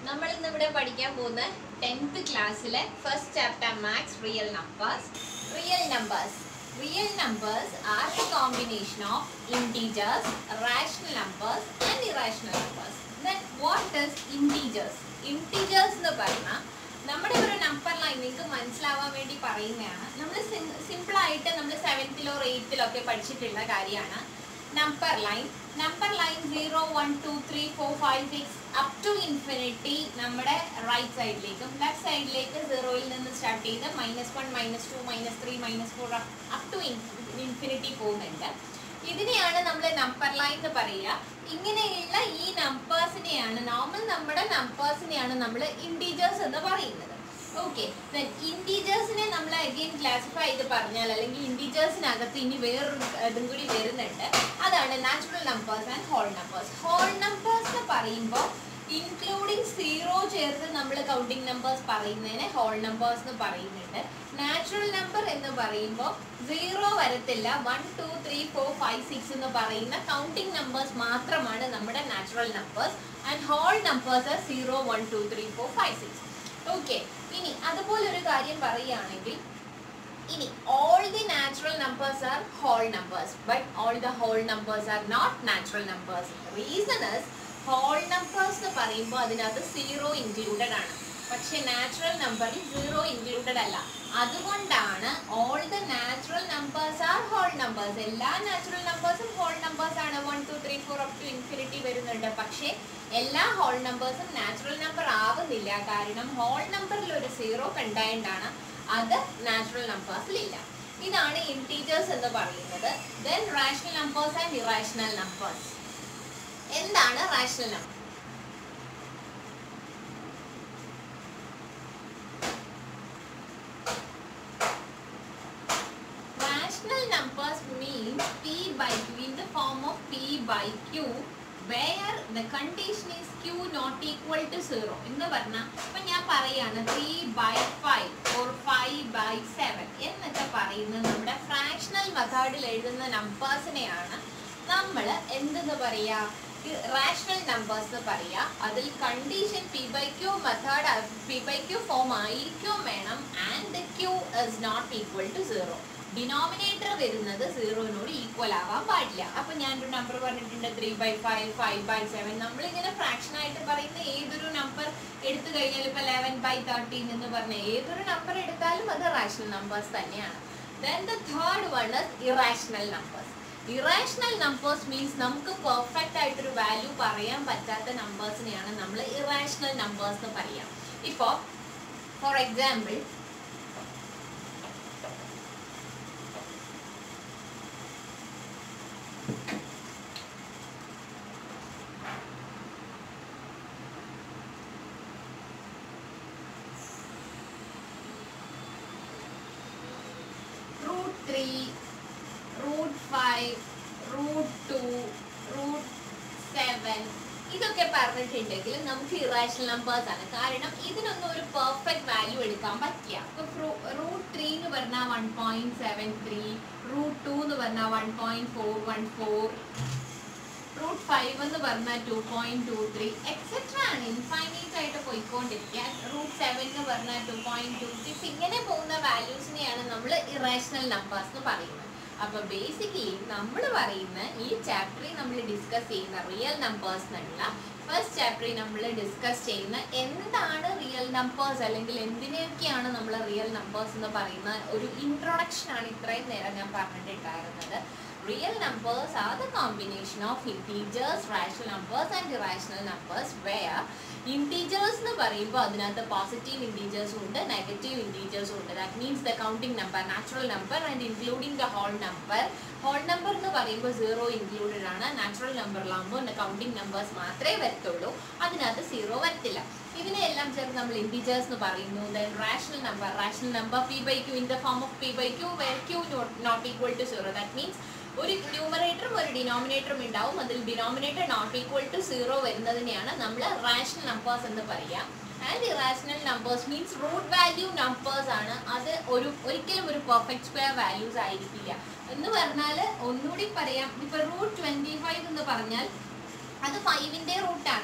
നമ്മൾ ഇന്ന് ഇവിടെ പഠിക്കാൻ പോകുന്ന ടെൻത്ത് ക്ലാസ്സിലെ first chapter maths real numbers real numbers real numbers are a combination of integers rational numbers and irrational numbers then what is integers integers എന്ന് പറഞ്ഞാൽ നമ്മുടെ ഒരു നമ്പർ ലൈൻ നിങ്ങൾക്ക് മനസ്സിലാവാൻ വേണ്ടി പറയുന്നതാണ് നമ്മൾ സിമ്പിൾ ആയിട്ട് നമ്മൾ സെവൻത്തിലോ എയ്ത്തിലോ ഒക്കെ പഠിച്ചിട്ടുള്ള കാര്യമാണ് number line number line zero one two three four five six up to infinity നമ്മുടെ റൈറ്റ് സൈഡിലേക്കും ലെഫ്റ്റ് സൈഡിലേക്ക് സീറോയിൽ നിന്ന് സ്റ്റാർട്ട് ചെയ്ത് minus one minus two minus three minus four up to infinity പോകുന്നുണ്ട് ഇതിനെയാണ് നമ്മൾ നമ്പർ ലൈൻ എന്ന് പറയുക ഇങ്ങനെയുള്ള ഈ നമ്പേഴ്സിനെയാണ് നോർമൽ നമ്മുടെ നമ്പേഴ്സിനെയാണ് നമ്മൾ ഇൻറ്റീജേഴ്സ് എന്ന് പറയുന്നത് ഓക്കെ ഇൻറ്റീജേഴ്സിനെ നമ്മൾ അഗെയിൻ ക്ലാസിഫൈ ചെയ്ത് പറഞ്ഞാൽ അല്ലെങ്കിൽ ഇൻറ്റീജേഴ്സിനകത്ത് ഇനി വേറൊരു ഇതും കൂടി വരുന്നുണ്ട് അതാണ് natural numbers and whole numbers whole numbers എന്ന് പറയുമ്പോൾ ഇൻക്ലൂഡിങ് സീറോ ചേർത്ത് നമ്മൾ കൗണ്ടിങ് നമ്പേഴ്സ് പറയുന്നതിനെ ഹോൾ നമ്പേഴ്സ് എന്ന് പറയുന്നുണ്ട് നാച്ചുറൽ നമ്പർ എന്ന് പറയുമ്പോൾ സീറോ വരത്തില്ല one two three four five six എന്ന് പറയുന്ന കൗണ്ടിങ് നമ്പേഴ്സ് മാത്രമാണ് നമ്മുടെ natural numbers and whole numbers zero one two three four five six okay ഇനി അതുപോലെ ഒരു കാര്യം പറയുകയാണെങ്കിൽ ഇനി all the natural numbers are whole numbers but all the whole numbers are not natural numbers reason is whole numbers എന്ന് പറയുമ്പോൾ അതിനകത്ത് zero included ആണ് പക്ഷെ നാച്ചുറൽ നമ്പറിൽ സീറോ ഇൻക്ലൂഡഡ് അല്ല അതുകൊണ്ടാണ് all the natural numbers are whole numbers എല്ലാ natural നമ്പേഴ്സും ഹോൾ നമ്പേഴ്സ് ആണ് one two three four up to infinity വരുന്നുണ്ട് പക്ഷേ എല്ലാ ഹോൾ നമ്പേഴ്സും നാച്ചുറൽ നമ്പർ ആവുന്നില്ല കാരണം ഹോൾ നമ്പറിൽ ഒരു സീറോ കണ്ടായിട്ടാണ് അത് നാച്ചുറൽ നമ്പേഴ്സിലില്ല ഇതാണ് ഇൻറ്റീജേഴ്സ് എന്ന് പറയുന്നത് then rational numbers and irrational numbers എന്താണ് rational number Rational numbers means p by q in the form of p by q where the condition is q not equal to 0 എന്ന് പറഞ്ഞാൽ ഇപ്പൊ ഞാൻ പറയാണ് three by five or five by seven എന്നൊക്കെ പറയുന്നത് നമ്മുടെ fractional മെത്തേഡിൽ എഴുതുന്ന നമ്പേഴ്സിനെയാണ് നമ്മൾ എന്തെന്ന് പറയാ റാഷണൽ നമ്പേഴ്സ് എന്ന് പറയാ അതിൽ condition P by Q method P by Q form ആയിരിക്കും വേണം and Q is not equal to zero denominator വരുന്നത് സീറോനോട് ഈക്വൽ ആവാൻ പാടില്ല അപ്പൊ ഞാൻ ഒരു നമ്പർ പറഞ്ഞിട്ടുണ്ട് three by five five by seven നമ്മളിങ്ങനെ ഫ്രാക്ഷൻ ആയിട്ട് പറയുന്ന ഏതൊരു നമ്പർ എടുത്തു കഴിഞ്ഞാൽ ഇപ്പൊ ലെവൻ ബൈ തേർട്ടീൻ എന്ന് പറഞ്ഞ ഏതൊരു നമ്പർ എടുത്താലും അത് റാഷണൽ നമ്പേഴ്സ് തന്നെയാണ് then the third one is irrational numbers irrational numbers means നമുക്ക് പെർഫെക്റ്റ് ആയിട്ടൊരു വാല്യൂ പറയാൻ പറ്റാത്ത നമ്പേഴ്സിനെയാണ് നമ്മൾ ഇറാഷണൽ നമ്പേഴ്സ് എന്ന് പറയാം ഇപ്പോൾ for example root 3, root 5, root 2, root 7 ഇതൊക്കെ പറഞ്ഞിട്ടുണ്ടെങ്കിൽ നമുക്ക് ഇറാഷണൽ നമ്പേഴ്സ് ആണ് കാരണം ഇതിനൊന്നും ഒരു പെർഫെക്റ്റ് വാല്യൂ എടുക്കാൻ പറ്റില്ല ഇപ്പൊ റൂട്ട് ത്രീ എന്ന് പറഞ്ഞാൽ one point seven three root two എന്ന് പറഞ്ഞാൽ one point four one four root five എന്ന് പറഞ്ഞാൽ two point two three etcetera ആണ് ഇൻഫൈനൈറ്റ് ആയിട്ട് പോയിക്കൊണ്ടിരിക്കുക റൂട്ട് സെവൻ എന്ന് പറഞ്ഞാൽ ടു പോയിന്റ് ടു സിക്സ് ഇങ്ങനെ പോകുന്ന വാല്യൂസിനെയാണ് നമ്മൾ ഇറാഷണൽ നമ്പേഴ്സ് എന്ന് പറയുന്നത് അപ്പൊ ബേസിക്കലി നമ്മൾ പറയുന്ന ഈ ചാപ്റ്ററിൽ നമ്മൾ ഡിസ്കസ് ചെയ്യുന്ന റിയൽ നമ്പേഴ്സ് എന്നുള്ള ഫസ്റ്റ് ചാപ്റ്ററിൽ നമ്മൾ ഡിസ്കസ് ചെയ്യുന്ന എന്താണ് റിയൽ നമ്പേഴ്സ് അല്ലെങ്കിൽ എന്തിനൊക്കെയാണ് നമ്മൾ റിയൽ നമ്പേഴ്സ് എന്ന് പറയുന്ന ഒരു ഇൻട്രൊഡക്ഷൻ ആണ് ഇത്രയും നേരം ഞാൻ പറഞ്ഞിട്ടുണ്ടായിരുന്നത് real numbers are the combination of integers, rational numbers and irrational numbers where integers എന്ന് പറയുമ്പോൾ അതിനകത്ത് പോസിറ്റീവ് ഇൻറ്റീജേഴ്സും ഉണ്ട് നെഗറ്റീവ് ഇൻറ്റീജേഴ്സും ഉണ്ട് that means the counting number natural number and including the whole number whole number എന്ന് പറയുമ്പോൾ സീറോ ഇൻക്ലൂഡഡ് ആണ് natural നമ്പറിലാകുമ്പോൾ കൗണ്ടിങ് നമ്പേഴ്സ് മാത്രമേ വരത്തുള്ളൂ അതിനകത്ത് സീറോ വരത്തില്ല ഇതിനെല്ലാം ചേർത്ത് നമ്മൾ ഇൻറ്റീജേഴ്സ് എന്ന് പറയുന്നു then rational number rational number P by Q in the form of P by Q where Q not equal to zero that means ഒരു ന്യൂമറേറ്ററും ഒരു ഡിനോമിനേറ്ററും ഉണ്ടാവും അതിൽ denominator not equal to zero വരുന്നതിനെയാണ് നമ്മൾ റാഷണൽ നമ്പേഴ്സ് എന്ന് പറയുക and irrational numbers means root value numbers ആണ് അത് ഒരു ഒരിക്കലും ഒരു പെർഫെക്റ്റ് സ്ക്വയർ വാല്യൂസ് ആയിരിക്കില്ല എന്ന് പറഞ്ഞാൽ ഒന്നുകൂടി പറയാം ഇപ്പൊ റൂട്ട് ട്വന്റി ഫൈവ് എന്ന് പറഞ്ഞാൽ അത് ഫൈവിന്റെ റൂട്ടാണ്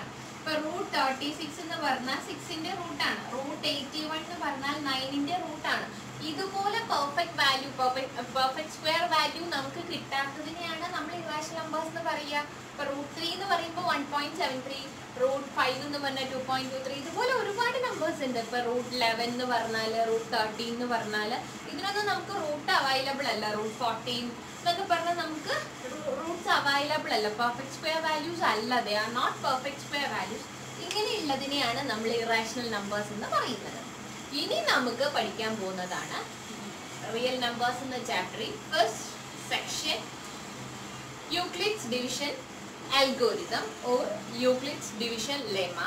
ഇപ്പൊ റൂട്ട് തേർട്ടി സിക്സ് എന്ന് പറഞ്ഞാൽ സിക്സിന്റെ റൂട്ടാണ് റൂട്ട് എയ്റ്റി വൺ എന്ന് പറഞ്ഞാൽ നയനിന്റെ റൂട്ടാണ് ഇതുപോലെ perfect value perfect square value നമുക്ക് കിട്ടാത്തതിനെയാണ് നമ്മൾ ഇറാഷണൽ നമ്പേഴ്സ് എന്ന് പറയുക ഇപ്പൊ റൂട്ട് ത്രീ എന്ന് പറയുമ്പോൾ one point seven three root five എന്ന് പറഞ്ഞാൽ ടു പോയിന്റ് ടു ത്രീ ഇതുപോലെ ഒരുപാട് നമ്പേഴ്സ് ഉണ്ട് ഇപ്പൊ റൂട്ട് ലെവൻ എന്ന് പറഞ്ഞാൽ റൂട്ട് തേർട്ടീൻ എന്ന് പറഞ്ഞാൽ ഇതിനൊന്നും നമുക്ക് റൂട്ട് അവൈലബിൾ അല്ല റൂട്ട് ഫോർട്ടീൻ എന്നൊക്കെ പറഞ്ഞാൽ നമുക്ക് റൂട്ട്സ് അവൈലബിൾ അല്ല പെർഫെക്റ്റ് സ്ക്വയർ വാല്യൂസ് അല്ല they are not perfect square values ഇങ്ങനെയുള്ളതിനെയാണ് നമ്മൾ ഇറാഷണൽ നമ്പേഴ്സ് എന്ന് പറയുന്നത് ഇനി നമുക്ക് പഠിക്കാൻ പോകുന്നതാണ് റിയൽ നമ്പേഴ്സ് എന്ന ചാപ്റ്ററിൽ first section Euclid's division algorithm or Euclid's division lemma.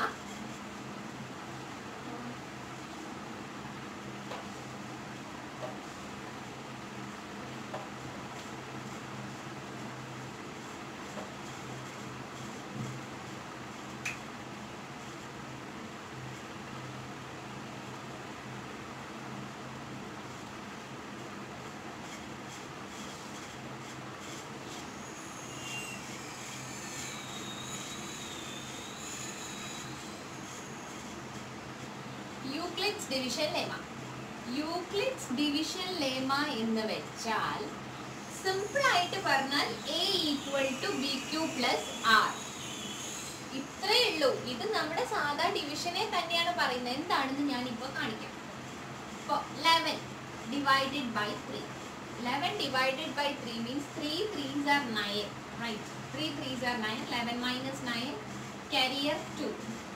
Euclid's division lemma Euclid's division lemma എന്ന് വെച്ചാൽ സിമ്പിൾ ആയിട്ട് പറഞ്ഞാൽ A equal to B Q plus R ഇത്രയേ ഉള്ളൂ ഇത് നമ്മുടെ സാധാ ഡിവിഷനെ തന്നെയാണ് പറയുന്നത് എന്താണെന്ന് ഞാൻ ഇപ്പോൾ കാണിക്കാം ഇപ്പോൾ eleven divided by three eleven divided by three means three threes are nine right three threes are nine eleven minus nine carrier 2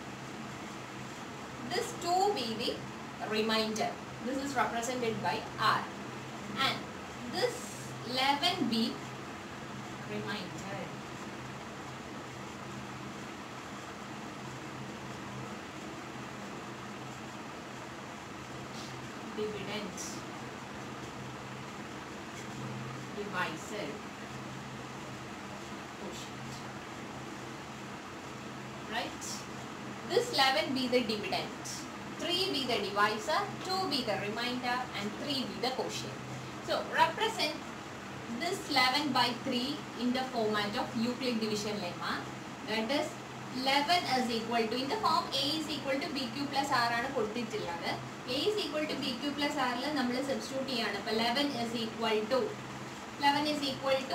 this 2 be the remainder this is represented by r and this 11 be remainder dividend divisor quotient right? This 11 be the dividend, 3 be the divisor, 2 be the remainder and 3 be the quotient. So represent this 11 by 3 in the format of Euclid division lemma. That is 11 is equal to in the form a is equal to bq plus r ആണ് കൊടുത്തിട്ടുള്ളത് a is equal to bq plus r ൽ നമ്മൾ substitute ചെയ്യാണ് അപ്പോൾ 11 is equal to 11 is equal to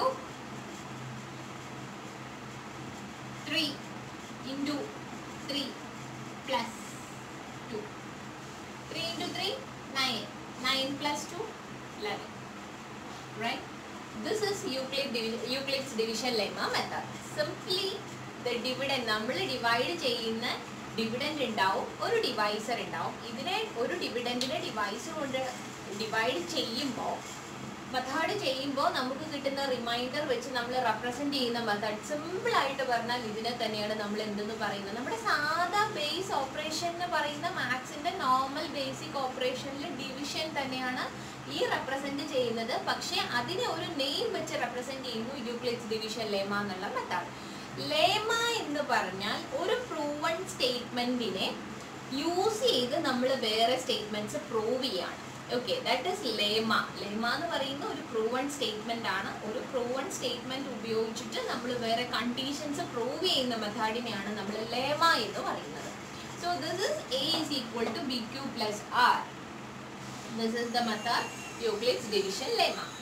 3 into 3 plus 2. 3 into 3, 9. 9 plus 2, 11. Right? This is Euclid divi- Euclid's division lemma method. Simply the dividend നമ്മൾ divide ചെയ്യുന്ന dividend ഉണ്ടാവും ഒരു divisor ഉണ്ടാവും ഇതിനെ ഒരു ഡിവിഡൻഡിനെ ഡിവൈസർ കൊണ്ട് ഡിവൈഡ് ചെയ്യുമ്പോൾ മെത്തേഡ് ചെയ്യുമ്പോൾ നമുക്ക് കിട്ടുന്ന റിമൈൻഡർ വെച്ച് നമ്മൾ റെപ്രസെന്റ് ചെയ്യുന്ന മെത്തേഡ് സിമ്പിൾ ആയിട്ട് പറഞ്ഞാൽ ഇതിനെ തന്നെയാണ് നമ്മൾ എന്തെന്ന് പറയുന്നത് നമ്മുടെ സാധാ ബേസ് ഓപ്പറേഷൻ എന്ന് പറയുന്ന മാത്സിന്റെ നോർമൽ ബേസിക് ഓപ്പറേഷനിൽ ഡിവിഷൻ തന്നെയാണ് ഈ റെപ്രസെന്റ് ചെയ്യുന്നത് പക്ഷേ അതിനെ ഒരു നെയിം വെച്ച് റെപ്രസെന്റ് ചെയ്യുന്നു യൂക്ലിഡ്സ് ഡിവിഷൻ ലേമ എന്നുള്ള മെത്തേഡ് ലേമ എന്ന് പറഞ്ഞാൽ ഒരു പ്രൂവൺ സ്റ്റേറ്റ്മെന്റിനെ യൂസ് ചെയ്ത് നമ്മൾ വേറെ സ്റ്റേറ്റ്മെന്റ്സ് പ്രൂവ് ചെയ്യാണ് okay that is lemma lemma എന്ന് പറയുന്ന ഒരു പ്രൂവൺ സ്റ്റേറ്റ്മെന്റ് ആണ് ഒരു പ്രൂവൺ സ്റ്റേറ്റ്മെന്റ് ഉപയോഗിച്ചിട്ട് നമ്മൾ വേറെ കണ്ടീഷൻസ് പ്രൂവ് ചെയ്യുന്ന മെത്തേഡിനെയാണ് നമ്മൾ ലേമ എന്ന് പറയുന്നത് so this is A is equal to B Q plus R this is the method Euclid's division ലേമ